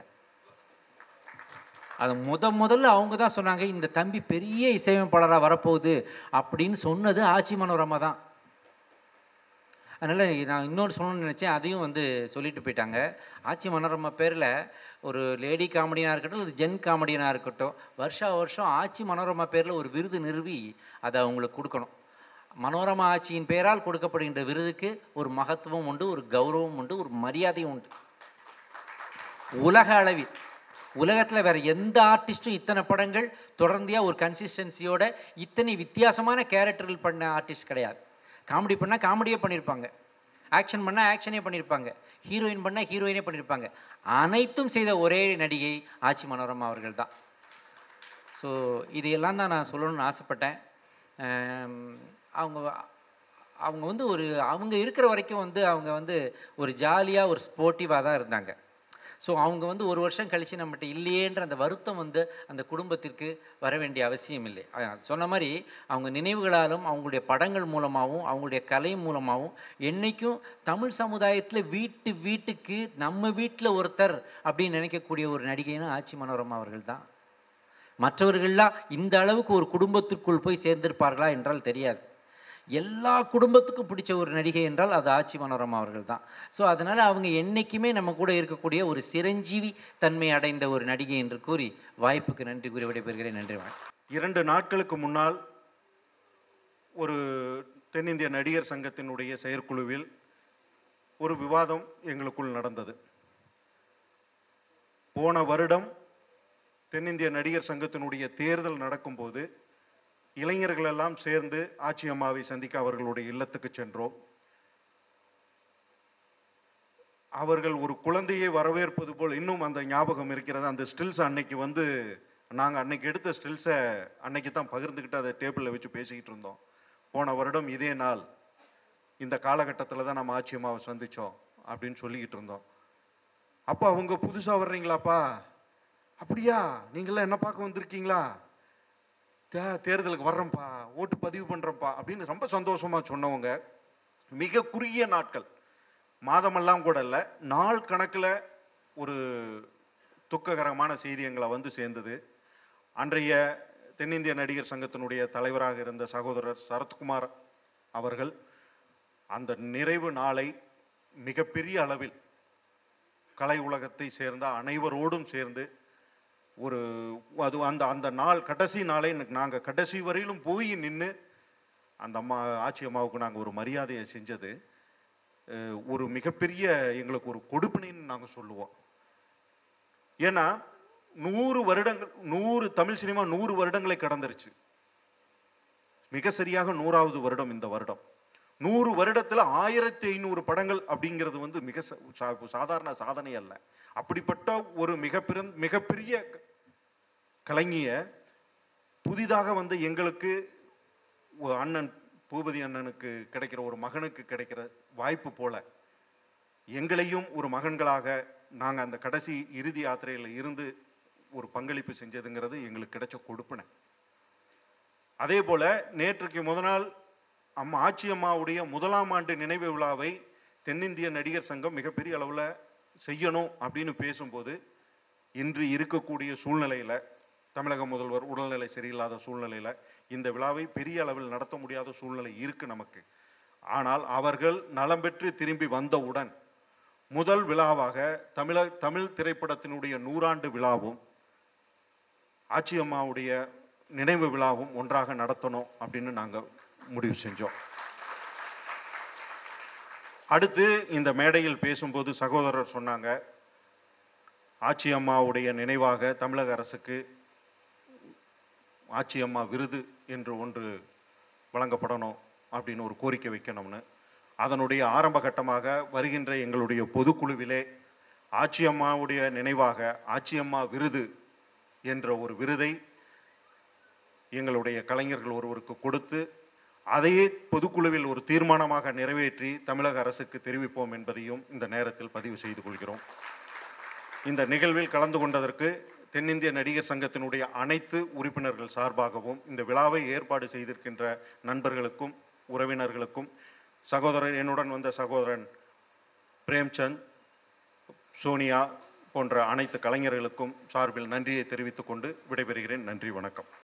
அதை முத முதல்ல அவங்க தான் சொன்னாங்க இந்த தம்பி பெரிய இசையமைப்பாளராக வரப்போகுது அப்படின்னு சொன்னது ஆட்சி மனோரமா தான் அதனால் நான் இன்னொன்று சொல்லணும்னு நினச்சேன் அதையும் வந்து சொல்லிட்டு போயிட்டாங்க ஆட்சி மனோரமா பேரில் ஒரு லேடி காமெடியனாக இருக்கட்டும் இல்லை ஜென் காமெடியனாக இருக்கட்டும் வருஷா வருஷம் ஆட்சி மனோரமா பேரில் ஒரு விருது நிறுவி அதை அவங்களுக்கு கொடுக்கணும் மனோரமா ஆட்சியின் பெயரால் கொடுக்கப்படுகின்ற விருதுக்கு ஒரு மகத்துவம் உண்டு ஒரு கௌரவம் உண்டு ஒரு மரியாதையும் உண்டு உலக அளவில் உலகத்தில் வேற எந்த ஆர்டிஸ்ட்டும் இத்தனை படங்கள் தொடர்ந்தியாக ஒரு கன்சிஸ்டன்சியோட இத்தனை வித்தியாசமான கேரக்டர்கள் பண்ண ஆர்டிஸ்ட் கிடையாது காமெடி பண்ணால் காமெடியே பண்ணியிருப்பாங்க ஆக்ஷன் பண்ணால் ஆக்ஷனே பண்ணியிருப்பாங்க ஹீரோயின் பண்ணால் ஹீரோயினே பண்ணியிருப்பாங்க அனைத்தும் செய்த ஒரே நடிகை ஆச்சி மனோரமா அவர்கள் தான் ஸோ இதையெல்லாம் தான் நான் சொல்லணும்னு ஆசைப்பட்டேன் ஆம், அவங்க அவங்க வந்து ஒரு அவங்க இருக்கிற வரைக்கும் வந்து அவங்க வந்து ஒரு ஜாலியாக ஒரு ஸ்போர்ட்டிவாக தான் இருந்தாங்க ஸோ அவங்க வந்து ஒரு வருஷம் கழித்து நம்மகிட்ட இல்லையேன்ற அந்த வருத்தம் வந்து அந்த குடும்பத்திற்கு வர வேண்டிய அவசியம் இல்லை அஹ் சொன்ன மாதிரி அவங்க நினைவுகளாலும் அவங்களுடைய படங்கள் மூலமாகவும் அவங்களுடைய கலை மூலமாகவும் என்றைக்கும் தமிழ் சமுதாயத்தில் வீட்டு வீட்டுக்கு நம்ம வீட்டில் ஒருத்தர் அப்படின்னு நினைக்கக்கூடிய ஒரு நடிகைனா ஆச்சி மனோரமா அவர்கள் தான் மற்றவர்கள்லாம் இந்த அளவுக்கு ஒரு குடும்பத்திற்குள் போய் சேர்ந்திருப்பார்களா என்றால் தெரியாது எல்லா குடும்பத்துக்கும் பிடிச்ச ஒரு நடிகை என்றால் அது ஆச்சி மனோரமா அவர்கள் தான் ஸோ அதனால் அவங்க என்றைக்குமே நம்ம கூட இருக்கக்கூடிய ஒரு சிரஞ்சீவி தன்மை அடைந்த ஒரு நடிகை என்று கூறி வாய்ப்புக்கு நன்றி கூறி விடைபெறுகிறேன் நன்றி வணக்கம் இரண்டு நாட்களுக்கு முன்னால் ஒரு தென்னிந்திய நடிகர் சங்கத்தினுடைய செயற்குழுவில் ஒரு விவாதம் எங்களுக்குள் நடந்தது போன வருடம் தென்னிந்திய நடிகர் சங்கத்தினுடைய தேர்தல் நடக்கும்போது இளைஞர்கள் எல்லாம் சேர்ந்து ஆச்சி அம்மாவை சந்திக்க அவர்களுடைய இல்லத்துக்கு சென்றோம் அவர்கள் ஒரு குழந்தையை வரவேற்பது போல் இன்னும் அந்த ஞாபகம் இருக்கிறது அந்த ஸ்டில்ஸ் அன்னைக்கு வந்து நாங்கள் அன்னைக்கு எடுத்த ஸ்டில்ஸை அன்னைக்கு தான் பகிர்ந்துக்கிட்டு அதை டேபிளில் வச்சு பேசிக்கிட்டு இருந்தோம் போன வருடம் இதே நாள் இந்த காலகட்டத்தில் தான் நம்ம ஆச்சி அம்மாவை சந்தித்தோம் அப்படின்னு சொல்லிக்கிட்டு இருந்தோம் அப்போ அவங்க புதுசாக வர்றீங்களாப்பா அப்படியா நீங்களாம் என்ன பார்க்க வந்திருக்கீங்களா தே தேர்தலுக்கு வர்றேன்ப்பா ஓட்டு பதிவு பண்ணுறேன்ப்பா அப்படின்னு ரொம்ப சந்தோஷமாக சொன்னவங்க மிக குறுகிய நாட்கள் மாதமெல்லாம் கூட இல்லை நாள் கணக்கில் ஒரு துக்ககரமான செய்தி எங்களை வந்து சேர்ந்தது அன்றைய தென்னிந்திய நடிகர் சங்கத்தினுடைய தலைவராக இருந்த சகோதரர் சரத்குமார் அவர்கள் அந்த நிறைவு நாளை மிகப்பெரிய அளவில் கலை உலகத்தை சேர்ந்த அனைவரோடும் சேர்ந்து ஒரு அது அந்த அந்த நாள் கடைசி நாளை நாங்கள் கடைசி வரையிலும் போய் நின்று அந்த அம்மா ஆச்சி அம்மாவுக்கு நாங்கள் ஒரு மரியாதையை செஞ்சது அஹ், ஒரு மிகப்பெரிய எங்களுக்கு ஒரு கொடுப்பினைன்னு நாங்கள் சொல்லுவோம் ஏன்னா நூறு வருடங்கள் நூறு தமிழ் சினிமா நூறு வருடங்களை கடந்துருச்சு மிக சரியாக நூறாவது வருடம் இந்த வருடம் நூறு வருடத்தில் ஆயிரத்தி ஐநூறு படங்கள் அப்படிங்கிறது வந்து மிக ச- சா- சாதாரண சாதனை அல்ல அப்படிப்பட்ட ஒரு மிக பிறந் மிகப்பெரிய க- கலைஞிய புதிதாக வந்து எங்களுக்கு ஒரு அண்ணன் பூபதி அண்ணனுக்கு கிடைக்கிற ஒரு மகனுக்கு கிடைக்கிற வாய்ப்பு போல எங்களையும் ஒரு மகன்களாக நாங்கள் அந்த கடைசி இறுதி யாத்திரையில் இருந்து ஒரு பங்களிப்பு செஞ்சதுங்கிறது எங்களுக்கு கிடைச்ச கொடுப்பனை அதே போல நேற்றுக்கு முத நாள் அம்மா ஆச்சி அம்மாவுடைய முதலாம் ஆண்டு நினைவு விழாவை தென்னிந்திய நடிகர் சங்கம் மிகப்பெரிய அளவில் செய்யணும் அப்படின்னு பேசும்போது இன்று இருக்கக்கூடிய சூழ்நிலையில் தமிழக முதல்வர் உடல்நிலை சரியில்லாத சூழ்நிலையில் இந்த விழாவை பெரிய அளவில் நடத்த முடியாத சூழ்நிலை இருக்கு நமக்கு ஆனால் அவர்கள் நலம் பெற்று திரும்பி வந்தவுடன் முதல் விழாவாக தமிழ தமிழ் திரைப்படத்தினுடைய நூறாண்டு விழாவும் ஆச்சி அம்மாவுடைய நினைவு விழாவும் ஒன்றாக நடத்தணும் அப்படின்னு நாங்கள் முடிவு செஞ்சோம் அடுத்து இந்த மேடையில் பேசும்போது சகோதரர் சொன்னாங்க ஆச்சி அம்மாவுடைய நினைவாக தமிழக அரசுக்கு ஆச்சி அம்மா விருது என்று ஒன்று வழங்கப்படணும் அப்படின்னு ஒரு கோரிக்கை வைக்கணும்னு அதனுடைய ஆரம்ப கட்டமாக வருகின்ற எங்களுடைய பொதுக்குழுவிலே ஆச்சி அம்மாவுடைய நினைவாக ஆச்சி அம்மா விருது என்ற ஒரு விருதை எங்களுடைய கலைஞர்கள் ஒருவருக்கு கொடுத்து அதையே பொதுக்குழுவில் ஒரு தீர்மானமாக நிறைவேற்றி தமிழக அரசுக்கு தெரிவிப்போம் என்பதையும் இந்த நேரத்தில் பதிவு செய்து கொள்கிறோம் இந்த நிகழ்வில் கலந்து கொண்டதற்கு தென்னிந்திய நடிகர் சங்கத்தினுடைய அனைத்து உறுப்பினர்கள் சார்பாகவும் இந்த விழாவை ஏற்பாடு செய்திருக்கின்ற நண்பர்களுக்கும் உறவினர்களுக்கும் சகோதரர் என்னுடன் வந்த சகோதரன் பிரேம்சந்த் சோனியா போன்ற அனைத்து கலைஞர்களுக்கும் சார்பில் நன்றியை தெரிவித்துக் கொண்டு விடைபெறுகிறேன் நன்றி வணக்கம்